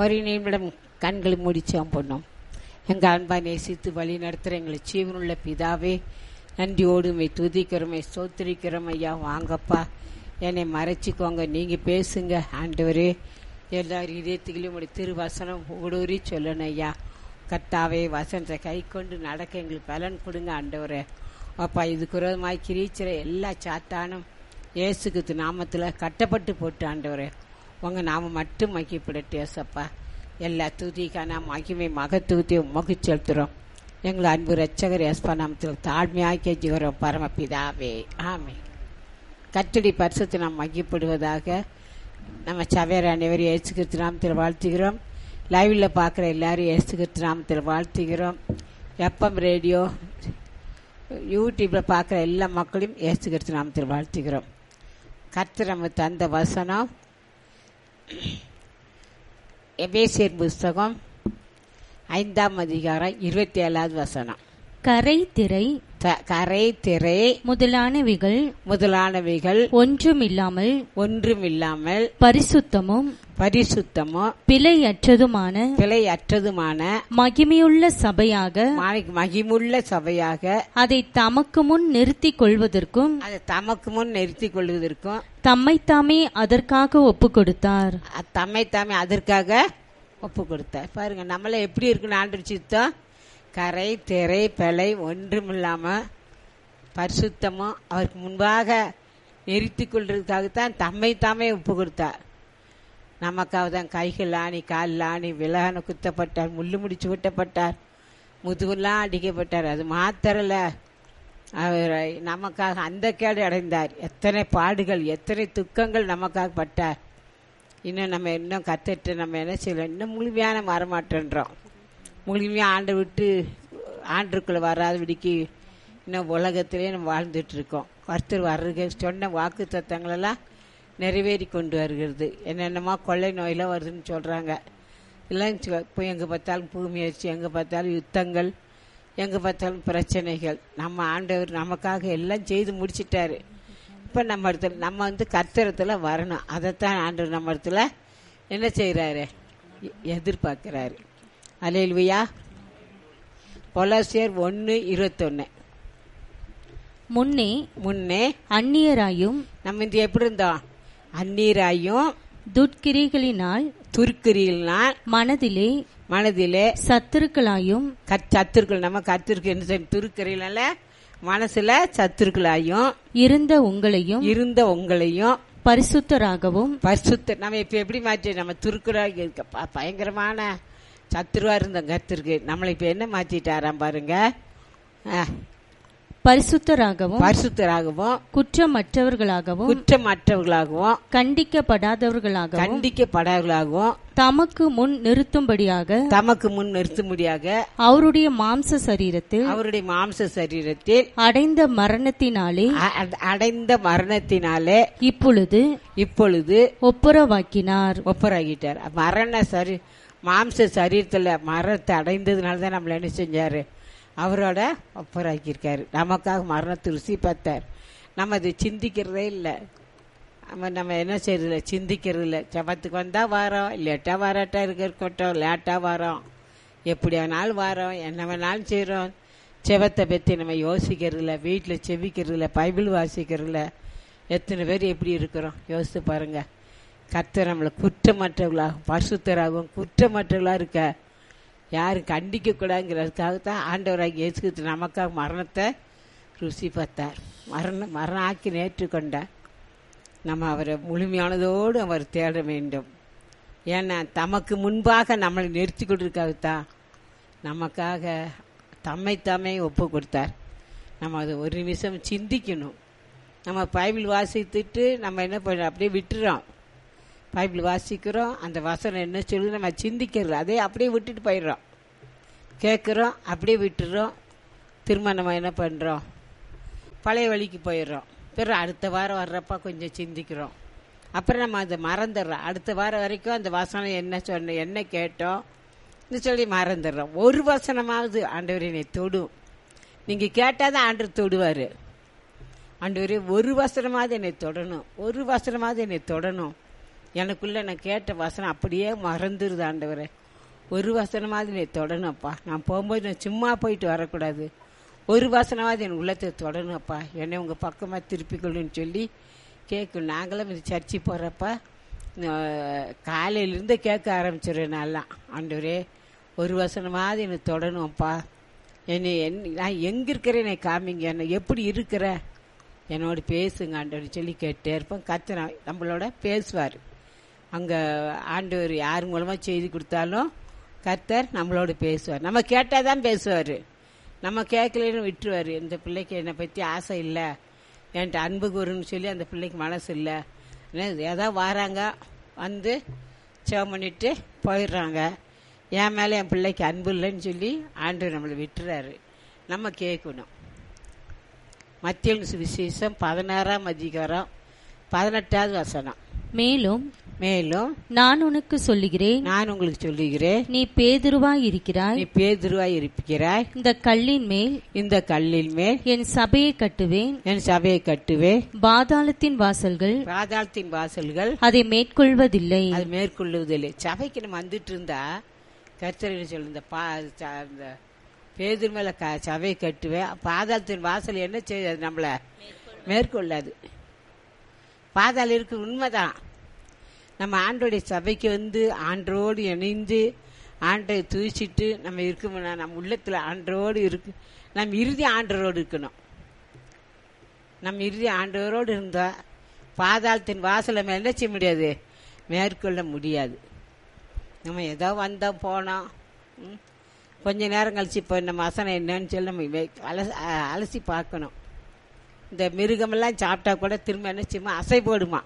ஒரு நிமிடம் கண்களை முடிச்சோம் பண்ணோம் எங்கள் அன்பா நேசித்து வழி நடத்துகிற எங்களை ஜீவனுள்ள பிதாவே நன்றியோடு மை துதிக்கிறோமை ஸ்தோத்திரிக்கிறோம் ஐயா வாங்கப்பா என்னை மறைச்சிக்கோங்க நீங்கள் பேசுங்க ஆண்டவரே எல்லார் இதயத்துக்குள்ளேயும் உடைய திருவசனம் ஊடுருவி சொல்லணும் ஐயா கர்த்தாவே வசனத்தை கை கொண்டு நடக்க எங்களுக்கு பலன் கொடுங்க ஆண்டவரே அப்பா இதுக்கு விரோதமாய் கிரீச்சிற எல்லா சாத்தானும் இயேசுக்கு நாமத்தில் கட்டப்பட்டு போட்டு ஆண்டவரே உங்கள் நாம மட்டும் மகிப்படட்டு ஏசப்பா எல்லா துதிக்கான மகிமை மகத்துவத்தை உமக்கு செலுத்துகிறோம் எங்களை அன்பு ரட்சகர் ஏஸ்பா நாமத்தில் தாழ்மையாக கெஞ்சுகிறோம் பரமபிதாவே ஆமே கத்தடி பரிசுத்தை நாம் மகிப்படுவதாக நம்ம சபையர் அனைவரும் இயேசுகிறிஸ்து நாமத்தில் வாழ்த்துகிறோம் லைவில் பார்க்குற எல்லாரும் இயேசுகிறிஸ்து நாமத்தில் வாழ்த்துகிறோம் எஃப்எம் ரேடியோ யூடியூப்பில் பார்க்குற எல்லா மக்களையும் இயேசுகிறிஸ்து நாமத்தில் வாழ்த்துகிறோம் கர்த்தர் நம்ம தந்த வசனம் எபேசியர் புஸ்தகம் ஐந்தாம் அதிகாரம் இருபத்தி ஏழாவது வசனம் கரை திரை த- கரை திரை முதலானவைகள் முதலானவைகள் ஒன்றுமில்லாமல் ஒன்றுமில்லாமல் பரிசுத்தமும் பரிசுத்தமும் பிழையற்றதுமான பிழையற்றதுமான மகிமையுள்ள சபையாக மகி- மகிமுள்ள சபையாக அதை தமக்கு முன் நிறுத்திக் கொள்வதற்கும் அதை தமக்கு முன் நிறுத்திக் கொள்வதற்கும் தம்மைத்தாமே அதற்காக ஒப்புக் கொடுத்தார் அ- தம்மை தாமே அதற்காக ஒப்பு கொடுத்தார் பாருங்க நம்மள எப்படி இருக்குன்னு ஆண்டு சித்தம் கரை திரை பிழை ஒன்றுமில்லாம பரிசுத்தமும் அவருக்கு முன்பாக நிறுத்தி கொள்றதுக்காகத்தான் தம்மை தாமே ஒப்பு கொடுத்தார் நமக்காக தான் கைகள் ஆணி காலில் ஆணி விலகன குத்தப்பட்டார் முள்ளு முடிச்சு விட்டப்பட்டார் முதுகுலாம் அடிக்கப்பட்டார் அது மாத்திரல அவர் நமக்காக அந்த கேடு அடைந்தார் எத்தனை பாடுகள் எத்தனை துக்கங்கள் நமக்காக பட்டார் இன்னும் நம்ம இன்னும் கத்துட்டு நம்ம என்ன செய்யலாம் இன்னும் முழுமையான வரமாட்டேன்றோம் முழுமையாக ஆண்டை விட்டு ஆண்டுக்குள்ளே வராத விடிக்கு இன்னும் உலகத்திலே நம்ம வாழ்ந்துட்டு இருக்கோம் கர்த்தர் வர்றது சொன்ன வாக்கு தத்தங்களெல்லாம் நிறைவேறி கொண்டு வருகிறது என்னென்னமோ கொள்ளை நோயெல்லாம் வருதுன்னு சொல்கிறாங்க எல்லாம் இப்போ எங்கே பார்த்தாலும் பூமி அரிசி எங்கே பார்த்தாலும் யுத்தங்கள் எங்கே பார்த்தாலும் பிரச்சனைகள் நம்ம ஆண்டவர் நமக்காக எல்லாம் செய்து முடிச்சிட்டாரு இப்போ நம்ம இடத்துல நம்ம வந்து கர்த்தரத்தில் வரணும் அதைத்தான் ஆண்டவர் நம்ம இடத்துல என்ன செய்கிறாரு எதிர்பார்க்குறாரு அலையில்வையா பொலாசியர் ஒன்று இருபத்தொன்று முன்னே முன்னே அந்நியராயும் நம்ம இந்த எப்படி இருந்தோம் அந்நீராயும் துட்கிரிகளினால் துருக்கிறியினால் மனதிலே மனதிலே சத்துருக்களாயும் சத்துருக்கள் நம்ம கத்திருக்கு என்ன செய்யணும்? துருக்கிறியினால மனசுல சத்துருக்களாயும் இருந்த உங்களையும் இருந்த உங்களையும் பரிசுத்தராகவும் பரிசுத்த நம்ம இப்ப எப்படி மாற்றி நம்ம துருக்குறா இருக்க ப- பயங்கரமான சத்துருவா இருந்தோம் கத்திருக்கு நம்மளை இப்ப என்ன மாத்திட்டாராம் பாருங்க அஹ், பரிசுத்தராகவும் பரிசுத்தராகவும் குற்றமற்றவர்களாகவும் குற்றமற்றவர்களாகவும் கண்டிக்கப்படாதவர்களாகவும் கண்டிக்கப்படாதவர்களாகவும் தமக்கு முன் நிறுத்தும்படியாக தமக்கு முன் நிறுத்தும்படியாக அவருடைய மாம்ச சரீரத்தில் அவருடைய மாம்ச சரீரத்தில் அடைந்த மரணத்தினாலே அ- அ- அடைந்த மரணத்தினாலே இப்பொழுது இப்பொழுது ஒப்புரவாக்கினார் ஒப்பராகிட்டார் மரண சரி மாம்ச சரீரத்தில் மரணத்தை அடைந்ததுனால தான் நம்மள என்ன செஞ்சாரு அவரோட ஒப்பராக்கியிருக்காரு நமக்காக மரணத்தை ருசி பார்த்தார் நம்ம அதை சிந்திக்கிறதே இல்லை நம்ம நம்ம என்ன செய்யறதில்ல சிந்திக்கிறது இல்லை ஜபத்துக்கு வந்தால் வரோம் லேட்டாக வராட்டா இருக்க இருக்கட்டும் லேட்டாக வரோம் எப்படி வேணாலும் வரோம் என்ன வேணாலும் செய்கிறோம் செவத்தை பற்றி நம்ம யோசிக்கிறது இல்லை வீட்டில் செவிக்கிறது இல்லை பைபிள் வாசிக்கிறது இல்லை எத்தனை பேர் எப்படி இருக்கிறோம் யோசித்து பாருங்கள் கர்த்தர் நம்மளை குற்றமற்றவர்களாக பரிசுத்தராகவும் குற்றமற்றவர்களாக இருக்க யாரும் கண்டிக்கக்கூடாதுங்கிறதுக்காக தான் ஆண்டவராக இயேசுக்கு நமக்காக மரணத்தை ருசி பார்த்தார் மரணம் மரணம் ஆக்கி நேற்றுக்கொண்டார் நம்ம அவரை முழுமையானதோடு அவர் தேட வேண்டும் ஏன்னா தமக்கு முன்பாக நம்மளை நிறுத்தி கொண்டிருக்காகத்தான் நமக்காக தம்மை தாமே ஒப்பு கொடுத்தார் நம்ம அதை ஒரு நிமிஷம் சிந்திக்கணும் நம்ம பைபிள் வாசித்துட்டு நம்ம என்ன பண்ண அப்படியே விட்டுறோம் பைபிள் வாசிக்கிறோம் அந்த வசனம் என்ன சொல்லுது நம்ம சிந்திக்கிறது அதே அப்படியே விட்டுட்டு போயிடுறோம் கேட்குறோம் அப்படியே விட்டுறோம் திரும்ப நம்ம என்ன பண்ணுறோம் பழைய வழிக்கு போயிடுறோம் பிறகு அடுத்த வாரம் வர்றப்ப கொஞ்சம் சிந்திக்கிறோம் அப்புறம் நம்ம அதை மறந்துடுறோம் அடுத்த வாரம் வரைக்கும் அந்த வசனம் என்ன சொன்ன என்ன கேட்டோம் சொல்லி மறந்துடுறோம் ஒரு வசனமாவது ஆண்டவர் என்னை தொடும் நீங்கள் கேட்டால் தான் ஆண்டவர் தொடுவார் ஆண்டவரே ஒரு வசனமாவது என்னை தொடணும் ஒரு வசனமாவது என்னை தொடணும் எனக்குள்ள நான் கேட்ட வசனம் அப்படியே மறந்துருது ஆண்டவரே ஒரு வசனமாவது நீ தொடணும்ப்பா நான் போகும்போது நான் சும்மா போயிட்டு வரக்கூடாது ஒரு வசனமாவது என் உள்ளத்தை தொடணும்ப்பா என்னை உங்கள் பக்கமாக திருப்பிக்கொள்ளுன்னு சொல்லி கேட்கும் நாங்களும் இந்த சர்ச்சு போகிறப்ப காலையிலேருந்து கேட்க ஆரம்பிச்சிடுறேன் நல்லா ஆண்டவரே ஒரு வசனமாவது எனக்கு தொடணும்ப்பா என்னை என் நான் எங்கே இருக்கிறேன் என்னை காமிங்க என்னை எப்படி இருக்கிற என்னோட பேசுங்க ஆண்டவர் சொல்லி கேட்டே இருப்பேன் கத்துனா நம்மளோட பேசுவார் அங்கே ஆண்டவர் யார் மூலமாக செய்தி கொடுத்தாலும் கர்த்தர் நம்மளோட பேசுவார் நம்ம கேட்டால் தான் பேசுவார் நம்ம கேட்கலன்னு விட்டுருவார் இந்த பிள்ளைக்கு என்னை பற்றி ஆசை இல்லை என்கிட்ட அன்பு கூறுன்னு சொல்லி அந்த பிள்ளைக்கு மனசு இல்லை ஏதோ வராங்க வந்து சேவ் பண்ணிட்டு போயிடுறாங்க என் மேலே என் பிள்ளைக்கு அன்பு இல்லைன்னு சொல்லி ஆண்டவர் நம்மளை விட்டுறாரு நம்ம கேட்கணும் மத்திய சுவிசேஷம் பதினாறாம் அதிகாரம் பதினெட்டாவது வசனம் மேலும் மேலும் நான் உனக்கு சொல்லுகிறேன் நான் உங்களுக்கு சொல்லுகிறேன் நீ பேதுருவாய் இருக்கிறாய் நீ பேதுருவாய் இருக்கிறாய் இந்த கல்லின் மேல் இந்த கல்லில் மேல் என் சபையை கட்டுவேன் என் சபையை கட்டுவேன் பாதாளத்தின் வாசல்கள் பாதாளத்தின் வாசல்கள் அதை மேற்கொள்வதில்லை அது மேற்கொள்ளுவதில்லை சபைக்கு நம்ம வந்துட்டு இருந்தா கர்த்தர் சொல்லு இந்த பா ச- இந்த பேதர் மேல க சபை கட்டுவேன் பாதாளத்தின் வாசல் என்ன செய்யாது நம்மள மேற்கொள்ளாது பாதாளம் இருக்கு உண்மைதான் நம்ம ஆண்டோடைய சபைக்கு வந்து ஆண்டோடு இணைந்து ஆண்டை தூசிட்டு நம்ம இருக்கோம்னா நம்ம உள்ளத்துல ஆண்டோடு இருக்கு நம்ம இறுதி ஆண்டரோடு இருக்கணும் நம்ம இறுதி ஆண்டவரோடு இருந்தா பாதாளத்தின் வாசலை நம்ம என்ன செய்ய முடியாது மேற்கொள்ள முடியாது நம்ம ஏதோ வந்தோம் போனோம் ம். கொஞ்ச நேரம் கழிச்சு இப்போ நம்ம வசனம் என்னன்னு சொல்லி நம்ம வே- அலசி அ- அலசி பார்க்கணும் இந்த மிருகமெல்லாம் சாப்பிட்டா கூட திரும்ப என்ன செய்யுமா அசைப்போடுமா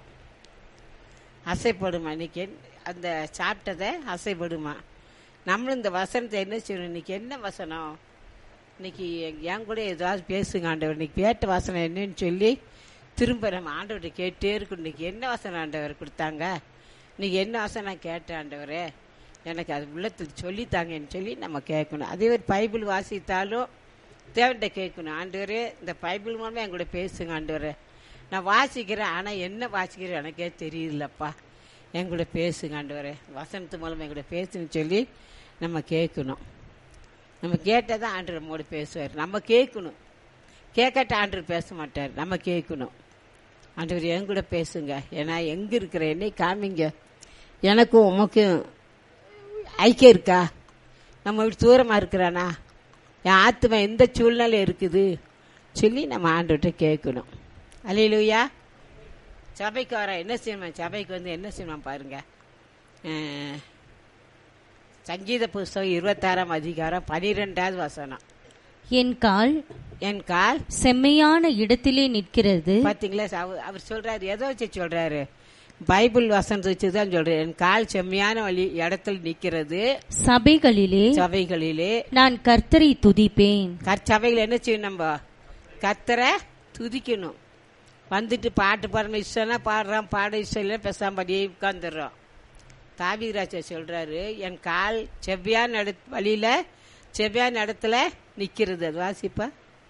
அசைப்படுமா இன்னைக்கு என்ன- அந்த சாப்பிட்டதை அசைப்படுமா நம்மளும் இந்த வசனத்தை என்ன செய்யணும் இன்னைக்கு என்ன வசனம் இன்னைக்கு என் கூட ஏதாவது பேசுங்க ஆண்டவர் இன்னைக்கு கேட்ட வசனம் என்னன்னு சொல்லி திரும்ப நம்ம ஆண்டவர்கிட்ட கேட்டே இருக்கணும் இன்னைக்கு என்ன வசனம் ஆண்டவர் கொடுத்தாங்க இன்னைக்கு என்ன வசனம் நான் கேட்டேன் ஆண்டவரே எனக்கு அது உள்ளத்தில் சொல்லித்தாங்கன்னு சொல்லி நம்ம கேட்கணும் அதே ஒரு பைபிள் வாசித்தாலும் தேவன்கிட்ட கேட்கணும் ஆண்டவரே இந்த பைபிள் மூலமாக என் கூட பேசுங்க ஆண்டவரே நான் வாசிக்கிறேன் ஆனால் என்ன வாசிக்கிறேன் எனக்கே தெரியலப்பா என் கூட பேசுங்க ஆண்டவரே வசனத்து மூலமாக என் கூட பேசுன்னு சொல்லி நம்ம கேட்கணும் நம்ம கேட்டால் தான் ஆண்டவர் நம்மோட பேசுவார் நம்ம கேட்கணும் கேட்காட்ட ஆண்டவர் பேச மாட்டார் நம்ம கேட்கணும் ஆண்டவர் என் கூட பேசுங்க ஏன்னா எங்கே இருக்கிற என்னை காமிங்க எனக்கும் உமக்கும் ஐக்கியம் இருக்கா நம்ம விட்டு தூரமாக இருக்கிறானா என் ஆத்மா எந்த சூழ்நிலை இருக்குது சொல்லி நம்ம ஆண்டவர்கிட்ட கேட்கணும் அலையிலுயா சபைக்கு வர என்ன செய்யணும் சபைக்கு வந்து என்ன செய்யணும் பாருங்க அஹ், சங்கீத புஸ்தகம் இருபத்தாறாம் அதிகாரம் பனிரெண்டாவது வசனம் என் கால் என் கால் செம்மையான இடத்திலே நிற்கிறது பாத்தீங்களா அவ- அவர் சொல்றாரு எதை வச்சு சொல்றாரு பைபிள் வசனத்தை வச்சு தான் சொல்றாரு என் கால் செம்மையான வழி இடத்துல நிக்கிறது சபைகளிலே சபைகளிலே நான் கர்த்தரை துதிப்பேன் கற்சபைகள் என்ன செய்யணும் நம்ம கத்தரை துதிக்கணும் வந்துட்டு பாட்டு பாடணும் இஷ்டம்னா பாடுறோம் பாட இஷ்டம் இல்லை பேசாம படியே உட்காந்துடுறோம் தாவிராஜா சொல்றாரு என் கால் செவ்வியான இட வழியில செவ்வியான இடத்துல நிக்கிறது அது வாசிப்பா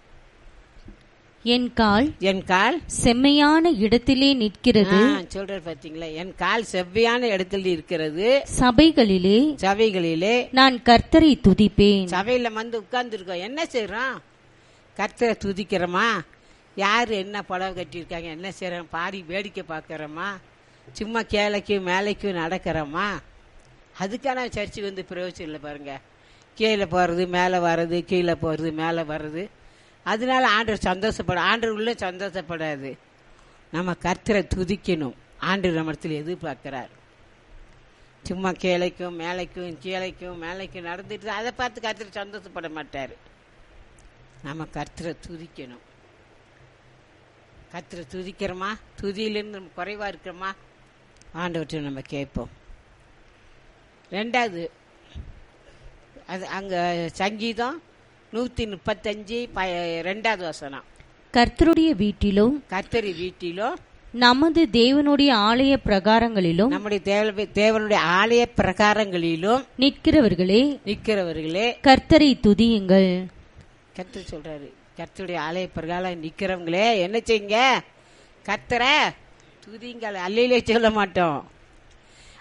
என் கால் என் கால் செம்மையான இடத்திலே நிற்கிறது ஆ, சொல்றாரு பாத்தீங்களா என் கால் செவ்வியான இடத்துல இருக்கிறது சபைகளிலே சபைகளிலே நான் கர்த்தரை துதிப்பேன் சபையில வந்து உட்கார்ந்துருக்கோம் என்ன செய்றோம் கர்த்தரை துதிக்கிறோமா யார் என்ன புடவை கட்டியிருக்காங்க என்ன செய்றோம் பாடி வேடிக்கை பார்க்கறோமா சும்மா கீழைக்கும் மேலைக்கும் நடக்கிறோமா அதுக்கான சர்ச்சுக்கு வந்து பிரயோஜனம் இல்லை பாருங்க கீழே போகிறது மேலே வர்றது கீழே போகிறது மேலே வர்றது அதனால ஆண்டவர் சந்தோஷப்பட ஆண்டவர் உள்ள சந்தோஷப்படாது நம்ம கர்த்தரை துதிக்கணும் ஆண்டவர் நம்ம இடத்துல எதிர்பார்க்கிறார் சும்மா கீழைக்கும் மேலைக்கும் கீழைக்கும் மேலைக்கும் நடந்துட்டு அதை பார்த்து கர்த்தர் சந்தோஷப்பட மாட்டார் நம்ம கர்த்தரை துதிக்கணும் கர்த்தரை துதிக்கிறோமா துதியிலிருந்து நம்ம குறைவா இருக்கிறோமா ஆண்டவற்றை நம்ம கேட்போம் ரெண்டாவது அது அங்கே சங்கீதம் நூற்றி முப்பத்தஞ்சு ப ரெண்டாவது வசனம் கர்த்தருடைய வீட்டிலும் கர்த்தரி வீட்டிலும் நமது தேவனுடைய ஆலய பிரகாரங்களிலும் நம்முடைய தேவ தேவனுடைய ஆலய பிரகாரங்களிலும் நிற்கிறவர்களே நிற்கிறவர்களே கர்த்தரை துதியுங்கள் கர்த்தர் சொல்றாரு கர்த்தருடைய ஆலய பிரகாரம் நிக்கிறவங்களே என்ன செய்யுங்க கர்த்தரை துதிங்கள் அல்லையிலே சொல்ல மாட்டோம்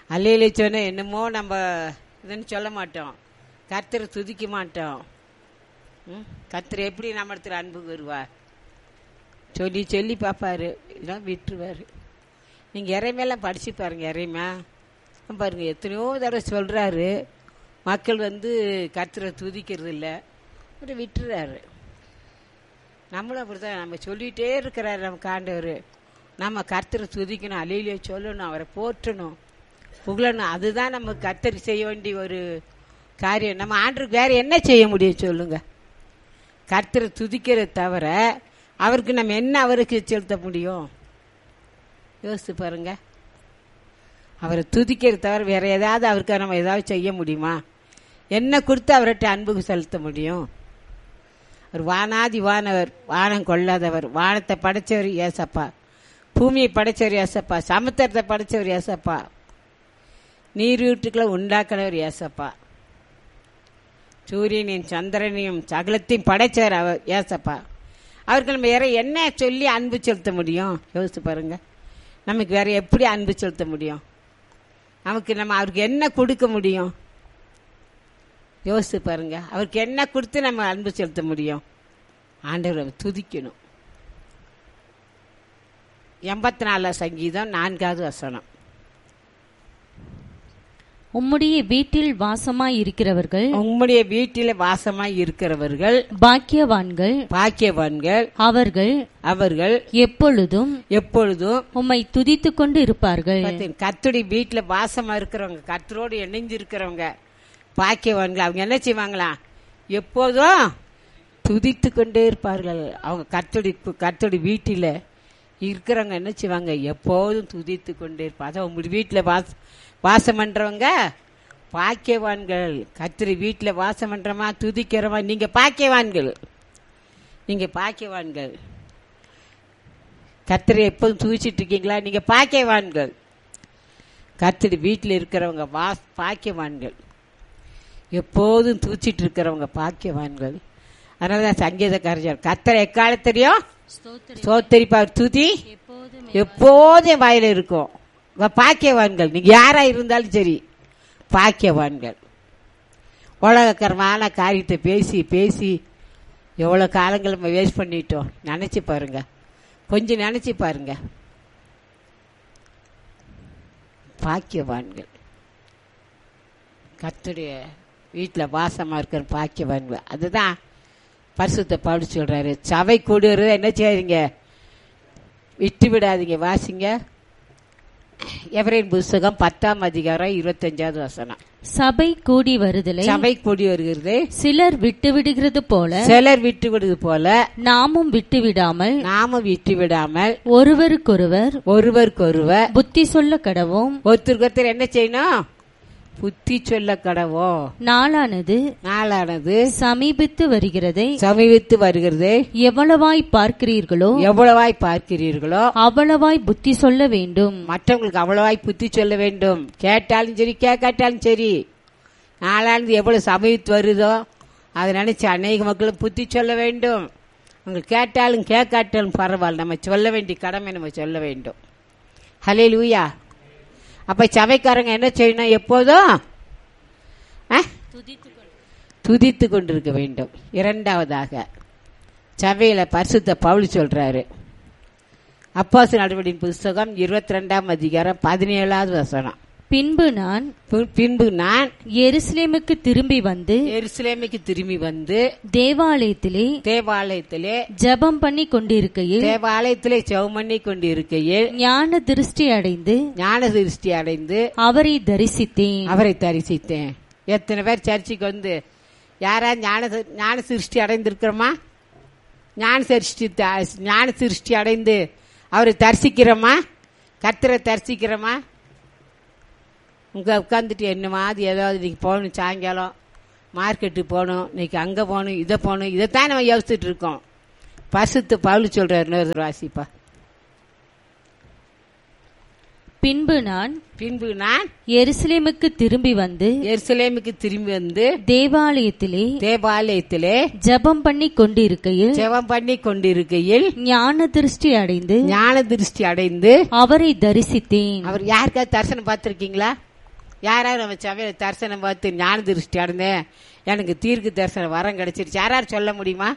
அல்லையில சொன்ன என்னமோ நம்ம இதுன்னு சொல்ல மாட்டோம் கர்த்தரை துதிக்க மாட்டோம் ம்? கர்த்தர் எப்படி நம்ம இடத்துல அன்பு வருவார் சொல்லி சொல்லி பார்ப்பாரு இதெல்லாம் விட்டுருவார் நீங்கள் இறைமையெல்லாம் படிச்சு பாருங்க இறைமையா பாருங்க எத்தனையோ தடவை சொல்கிறாரு மக்கள் வந்து கர்த்தரை துதிக்கிறது இல்லை அப்புறம் விட்டுறாரு நம்மளும் அப்படிதான் நம்ம சொல்லிகிட்டே இருக்கிறாரு நம்ம ஆண்டவர் நம்ம கர்த்தரை துதிக்கணும் அலையிலே சொல்லணும் அவரை போற்றணும் புகழணும் அதுதான் நம்ம கர்த்தர் செய்ய வேண்டிய ஒரு காரியம் நம்ம ஆண்டருக்கு வேற என்ன செய்ய முடியும் சொல்லுங்க கர்த்தரை துதிக்கிறத தவிர அவருக்கு நம்ம என்ன அவருக்கு செலுத்த முடியும் யோசித்து பாருங்க அவரை துதிக்கிறத தவிர வேற ஏதாவது அவருக்கு நம்ம ஏதாவது செய்ய முடியுமா என்ன கொடுத்து அவர்கிட்ட அன்புக்கு செலுத்த முடியும் அவர் வானாதி வானவர் வானம் கொள்ளாதவர் வானத்தை படைச்சவர் ஏசப்பா பூமியை படைச்சவர் ஏசப்பா சமுத்திரத்தை படைச்சவர் ஏசப்பா நீரூற்றுக்களை உண்டாக்கினவர் ஏசப்பா சூரியனையும் சந்திரனையும் சகலத்தையும் படைச்சவர் அவர் ஏசப்பா அவருக்கு நம்ம வேற என்ன சொல்லி அன்பு செலுத்த முடியும் யோசிச்சு பாருங்க நமக்கு வேற எப்படி அன்பு செலுத்த முடியும் நமக்கு நம்ம அவருக்கு என்ன கொடுக்க முடியும் யோசிச்சு பாருங்க அவருக்கு என்ன கொடுத்து நம்ம அன்பு செலுத்த முடியும் ஆண்டவரை துதிக்கணும் எண்பத்தி நாலாம் சங்கீதம் நான்காவது வசனம் உம்முடைய வீட்டில் வாசமாய் இருக்கிறவர்கள் உம்முடைய வீட்டில வாசமாய் இருக்கிறவர்கள் பாக்கியவான்கள் பாக்கியவான்கள் அவர்கள் அவர்கள் எப்பொழுதும் எப்பொழுதும் உம்மை துதித்துக் கொண்டு இருப்பார்கள் பார்த்தீங்க, கர்த்தருடைய வீட்டுல வாசமா இருக்கிறவங்க கர்த்தரோடு இணைஞ்சு இருக்கிறவங்க பாக்கியவான்கள் அவங்க என்ன செய்வாங்களா எப்போதும் துதித்து கொண்டே இருப்பார்கள் அவங்க கர்த்தடி கர்த்தடி வீட்டில் இருக்கிறவங்க என்ன செய்வாங்க எப்போதும் துதித்து கொண்டே இருப்பாங்க அதான் உங்களுடைய வீட்டில் வாச வாசம் பண்றவங்க பாக்கியவான்கள் கர்த்தரி வீட்டில் வாசம் பண்றமா துதிக்கிறவா நீங்க பாக்கியவான்கள் நீங்க பாக்கியவான்கள் கர்த்தரை எப்போதும் துதிச்சிட்டு இருக்கீங்களா நீங்க பாக்கியவான்கள் கர்த்தடி வீட்டில் இருக்கிறவங்க வா பாக்கியவான்கள் எப்போதும் தூச்சிட்டு இருக்கிறவங்க பாக்கியவான்கள் அதனால தான் சங்கீதக்காரர் கர்த்தரை எக்காலத்திலையும் சோத்தரிப்பார் துதி எப்போதும் வாயில இருக்கும் இவ பாக்கியவான்கள் நீங்க யாரா இருந்தாலும் சரி பாக்கியவான்கள் உலகக்கரமான காரியத்தை பேசி பேசி எவ்வளோ காலங்கள் நம்ம வேஸ்ட் பண்ணிட்டோம் நினச்சி பாருங்க கொஞ்சம் நினச்சி பாருங்க பாக்கியவான்கள் கர்த்தருடைய வீட்டில் வாசமாக இருக்கிற பாக்கியவான்கள் அதுதான் பரிசுத்த பவுல் சொல்றாரு சபை கூடுறது என்ன செய்யாதீங்க விட்டு விடாதீங்க வாசிங்க எவரின் புஸ்தகம் பத்தாம் அதிகாரம் இருபத்தஞ்சாவது வசனம் சபை கூடி வருதலை சபை கூடி வருகிறது சிலர் விட்டு விடுகிறது போல சிலர் விட்டு விடுவது போல நாமும் விட்டு விடாமல் நாம விட்டு விடாமல் ஒருவருக்கொருவர் ஒருவருக்கொருவர் புத்தி சொல்ல கடவோம் ஒருத்தருக்கு ஒருத்தர் என்ன செய்யணும் புத்தி சொல்ல கடவோ நாளானது நாளானது சமீபித்து வருகிறதை சமீபித்து வருகிறது எவ்வளவாய் பார்க்கிறீர்களோ எவ்வளவாய் பார்க்கிறீர்களோ அவ்வளவாய் புத்தி சொல்ல வேண்டும் மற்றவங்களுக்கு அவ்வளவாய் புத்தி சொல்ல வேண்டும் கேட்டாலும் சரி கேட்காட்டாலும் சரி நாளானது எவ்வளவு சமீபித்து வருதோ அதை நினைச்சு அநேக மக்களும் புத்தி சொல்ல வேண்டும் அவங்க கேட்டாலும் கேட்காட்டாலும் பரவாயில்ல நம்ம சொல்ல வேண்டிய கடமை நம்ம சொல்ல வேண்டும் ஹலே லூயா அப்ப சபைக்காரங்க என்ன செய்யணும் எப்போதும் ஆ? துதித்து கொண்டிருக்க வேண்டும் இரண்டாவதாக சபையில பரிசுத்த பவுல் சொல்றாரு அப்பாசு நடவடின் புஸ்தகம் இருபத்தி ரெண்டாம் அதிகாரம் பதினேழாவது வசனம் பின்பு நான் பி- பின்பு நான் எருசலேமுக்கு திரும்பி வந்து எருசலேமுக்கு திரும்பி வந்து தேவாலயத்திலே தேவாலயத்திலே ஜெபம் பண்ணி கொண்டிருக்கையில் தேவாலயத்திலே செவமண்ணி கொண்டு இருக்கையில் ஞான திருஷ்டி அடைந்து ஞான திருஷ்டி அடைந்து அவரை தரிசித்தேன் அவரை தரிசித்தேன் எத்தனை பேர் சர்ச்சுக்கு வந்து யாரா ஞான ஞான சிருஷ்டி அடைந்திருக்கிறோமா ஞான சிருஷ்டி த- ஞான சிருஷ்டி அடைந்து அவரை தரிசிக்கிறோமா கர்த்தரை தரிசிக்கிறோமா உங்க உட்காந்துட்டு என்னமாவது ஏதாவது இன்னைக்கு போகணும் சாயங்காலம் மார்க்கெட்டுக்கு போகணும் இன்னைக்கு அங்கே போகணும் இதை போகணும் இதைத்தான் நம்ம யோசிச்சுட்டு இருக்கோம் பசுத்து பவுல் சொல்றாரு இன்னொரு வாசிப்பா பின்பு நான் பின்பு நான் எருசலேமுக்கு திரும்பி வந்து எருசலேமுக்கு திரும்பி வந்து தேவாலயத்திலே தேவாலயத்திலே ஜெபம் பண்ணி கொண்டிருக்கையில் ஜெபம் பண்ணி கொண்டிருக்கையில் ஞான திருஷ்டி அடைந்து ஞான திருஷ்டி அடைந்து அவரை தரிசித்தேன் அவர் யாருக்காவது தரிசனம் பார்த்திருக்கீங்களா யாராவது நம்ம சபையில் தரிசனம் பார்த்து ஞான திருஷ்டி அடைந்தேன் எனக்கு தீர்க்கு தரிசனம் வரம் கிடைச்சிருச்சு யாராவது சொல்ல முடியுமா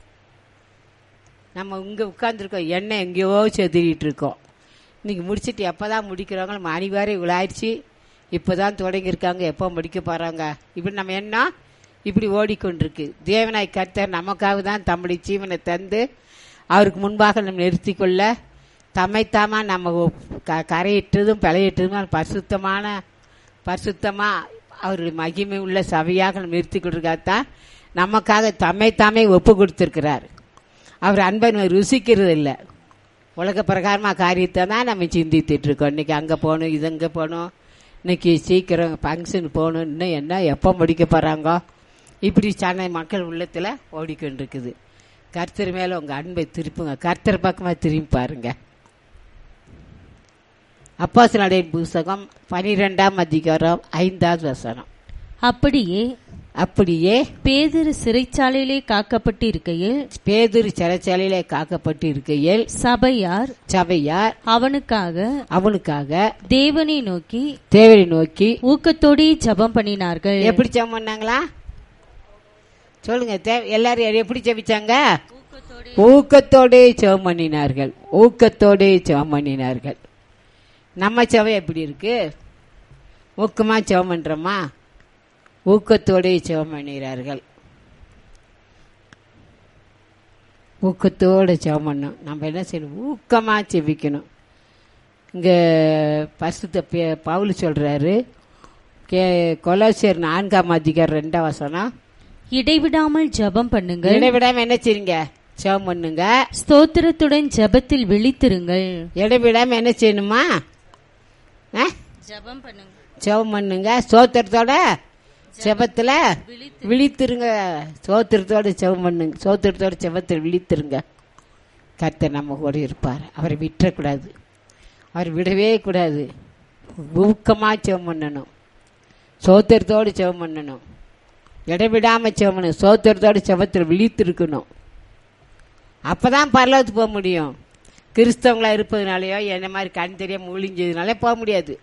நம்ம இங்கே உட்காந்துருக்கோம் எண்ணெய் எங்கேயோ செதுறிட்டு இருக்கோம் இன்னைக்கு முடிச்சிட்டு எப்போ தான் முடிக்கிறவங்க நம்ம அணிவாரம் இவ்வளோ ஆயிடுச்சு இப்போ தான் தொடங்கியிருக்காங்க எப்போ முடிக்க போகிறாங்க இப்படி நம்ம என்ன இப்படி ஓடிக்கொண்டிருக்கு தேவனாய் கர்த்தர் நமக்காக தான் தம்முடைய ஜீவனை தந்து அவருக்கு முன்பாக நம்ம நிறுத்தி கொள்ள தம்மைத்தாமா நம்ம ஒப்- க- கரையிட்டதும் பிழையிட்டதும் பரிசுத்தமான பரிசுத்தமாக அவருடைய மகிமை உள்ள சபையாக நம்ம நிறுத்தி கொண்டிருக்காதான் நமக்காக தம்மைத்தாமே ஒப்பு கொடுத்துருக்கிறார் அவர் அன்பை நம்ம ருசிக்கிறது இல்லை உலக பிரகாரமாக காரியத்தை தான் நம்ம சிந்தித்துட்டு இருக்கோம் இன்னைக்கு அங்கே போகணும் இது அங்கே போகணும் இன்னைக்கு சீக்கிரம் ஃபங்க்ஷன் போகணும் இன்னும் என்ன எப்போ முடிக்க போகிறாங்க இப்படி சென்னை மக்கள் உள்ளத்தில் ஓடிக்கொண்டு இருக்குது கர்த்தர் மேலே உங்கள் அன்பை திருப்புங்க கர்த்தர் பக்கமாக திரும்பி பாருங்க அப்பாஸ் புஸ்தகம் பனிரெண்டாம் அதிகாரம் ஐந்தாவது வசனம் அப்படியே அப்படியே பேதுரு சிறைச்சாலையிலே காக்கப்பட்டு இருக்கையில் பேதுரு சிறைச்சாலையிலே காக்கப்பட்டு இருக்கையில் சபையார் சபையார் அவனுக்காக அவனுக்காக தேவனை நோக்கி தேவனை நோக்கி ஊக்கத்தோடே ஜெபம் பண்ணினார்கள் எப்படி ஜெபம் பண்ணாங்களா சொல்லுங்க தே- எல்லாரும் எப்படி ஜெபிச்சாங்க ஊக்கத்தோடே ஜெபம் பண்ணினார்கள் ஊக்கத்தோடே ஜெபம் பண்ணினார்கள் நம்ம சபை எப்படி இருக்கு ஊக்கமா ஜெபம் பண்றோமா ஊக்கத்தோடே ஜெபம் பண்ணினார்கள் ஊக்கத்தோட ஜெபம் பண்ணணும் நம்ம என்ன செய்யணும் ஊக்கமா ஜெபிக்கணும் இங்க பரிசுத்த பே- பவுல் சொல்றாரு கே கொலாசியர் நான்காம் அதிகாரம் ரெண்டாம் வசனம் இடைவிடாமல் ஜெபம் பண்ணுங்கள் இடைவிடாம என்ன செய்யுங்க ஜெபம் பண்ணுங்க ஸ்தோத்திரத்துடன் ஜெபத்தில் விழித்திருங்கள் இடைவிடாம என்ன செய்யணுமா ஆ? ஜெபம் பண்ணுங்க ஜெபம் பண்ணுங்க சோத்திரத்தோட ஜெபத்துல விழித்திருங்க சோத்திரத்தோட ஜெபம் பண்ணுங்க சோத்திரத்தோட ஜெபத்தில் விழித்திருங்க கர்த்தர் நம்ம கூட இருப்பார் அவரை விட்டுறக்கூடாது அவர் விடவே கூடாது ஊக்கமாக ஜெபம் பண்ணணும் சோத்திரத்தோடு ஜெபம் பண்ணணும் இடைவிடாம ஜெபம் பண்ணணும் சோத்திரத்தோட ஜெபத்தில் விழித்திருக்கணும் அப்பதான் பரலோகத்துக்கு போக முடியும் கிறிஸ்தவங்களா இருப்பதுனாலயோ என்ன மாதிரி கண் தெரியாம ஒளிஞ்சதுனாலே போக முடியாது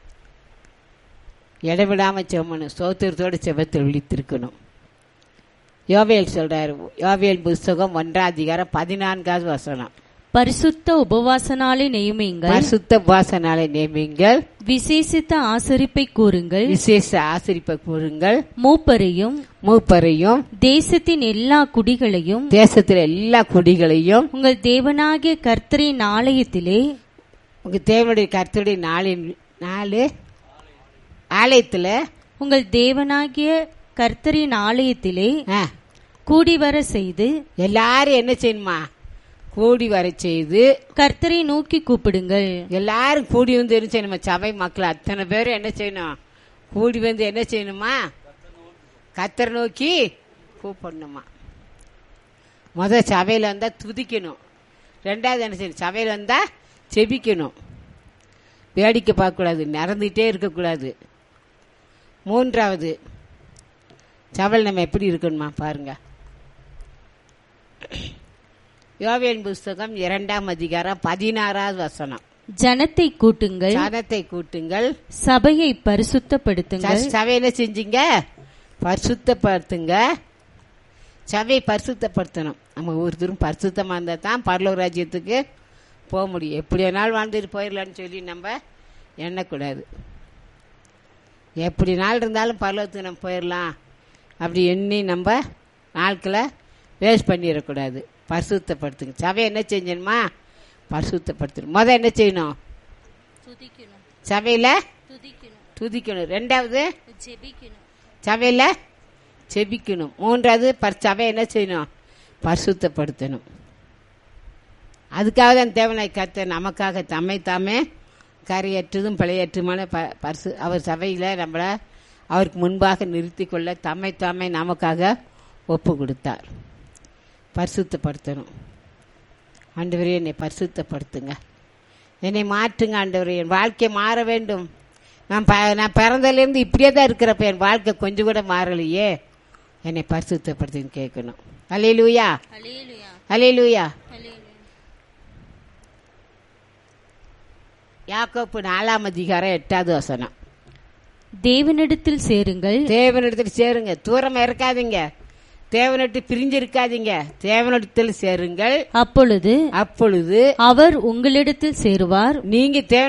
இடைவிடாம செம்மணும் சோத்திரத்தோட செபத்தில் விழித்திருக்கணும் யோவேல் சொல்றாரு யோவேல் புஸ்தகம் ஒன்றாம் அதிகாரம் பதினான்காவது வசனம் பரிசுத்த உபவாசனாலே நியமியுங்கள் பரிசுத்த உபாசனாலை நியமிங்கள் விசேஷித்த ஆசரிப்பை கூறுங்கள் விசேஷ ஆசிரிப்பை கூறுங்கள் மூப்பரையும் மூப்பரையும் தேசத்தின் எல்லா குடிகளையும் தேசத்தில் எல்லா குடிகளையும் உங்கள் தேவனாகிய கர்த்தரின் ஆலயத்திலே உங்க தேவனுடைய கர்த்தருடைய நாளின் நாலு ஆலயத்துல உங்கள் தேவனாகிய கர்த்தரின் ஆலயத்திலே ஆ, கூடி வர செய்து எல்லாரும் என்ன செய்யணுமா கூடி வர செய்து கர்த்தரை நோக்கி கூப்பிடுங்கள் எல்லாரும் கூடி வந்து என்ன செய்யணுமா சபை மக்கள் அத்தனை பேரும் என்ன செய்யணும் கூடி வந்து என்ன செய்யணுமா கத்தரை நோக்கி கூப்பிடணுமா முத சபையில் வந்தா துதிக்கணும் ரெண்டாவது என்ன செய்யணும் சபையில் வந்தா செபிக்கணும் வேடிக்கை பார்க்கக்கூடாது நிறந்துட்டே இருக்கக்கூடாது மூன்றாவது சபையில் நம்ம எப்படி இருக்கணுமா பாருங்க யோவேன் புஸ்தகம் இரண்டாம் அதிகாரம் பதினாறாவது வசனம் ஜனத்தை கூட்டுங்கள் சனத்தை கூட்டுங்கள் சபையை பரிசுத்தப்படுத்துங்கள் ச- சபையில செஞ்சீங்க பரிசுத்தப்படுத்துங்க சபையை பரிசுத்தப்படுத்தணும் நம்ம ஒருத்தரும் பரிசுத்தமா இருந்தா தான் பரலோக ராஜ்யத்துக்கு போக முடியும் எப்படி வேணாலும் வாழ்ந்துட்டு போயிடலான்னு சொல்லி நம்ம எண்ணக்கூடாது எப்படி நாள் இருந்தாலும் பரலோகத்துக்கு நம்ம போயிடலாம் அப்படி எண்ணி நம்ம நாட்களை வேஸ்ட் பண்ணிடக்கூடாது பரிசுத்தப்படுத்துங்க சபையை என்ன செஞ்சணுமா பரிசுத்தப்படுத்தணும் முத என்ன செய்யணும் சபையில் துதிக்கணும் ரெண்டாவது சபையில் செபிக்கணும் மூன்றாவது பர் சபை என்ன செய்யணும் பரிசுத்தப்படுத்தணும் அதுக்காக தான் தேவனாய் கர்த்தர் நமக்காக தம்மை தாமே கரையற்றதும் பிழையற்றுமான ப பரிசு அவர் சபையில் நம்மளை அவருக்கு முன்பாக நிறுத்தி கொள்ள தம்மை தாமே நமக்காக ஒப்பு கொடுத்தார் பரிசுத்தப்படுத்தணும் ஆண்டவரே என்னை பரிசுத்தப்படுத்துங்க என்னை மாற்றுங்க ஆண்டவரே என் வாழ்க்கை மாற வேண்டும் நான் ப நான் பிறந்ததுலேருந்து இப்படியே தான் இருக்கிறப்ப என் வாழ்க்கை கொஞ்சம் கூட மாறலையே என்னை பரிசுத்தப்படுத்துன்னு கேட்கணும் அலையிலூயா அலையிலூயா யாக்கோப்பு நாலாம் அதிகாரம் எட்டாவது வசனம் தேவனிடத்தில் சேருங்கள் தேவனிடத்தில் சேருங்க தூரமா இருக்காதீங்க தேவனிட்டு பிரிஞ்சு இருக்காதீங்க தேவனிடத்தில் சேருங்கள் அப்பொழுது அப்பொழுது அவர் உங்களிடத்தில் சேருவார் நீங்க தேவ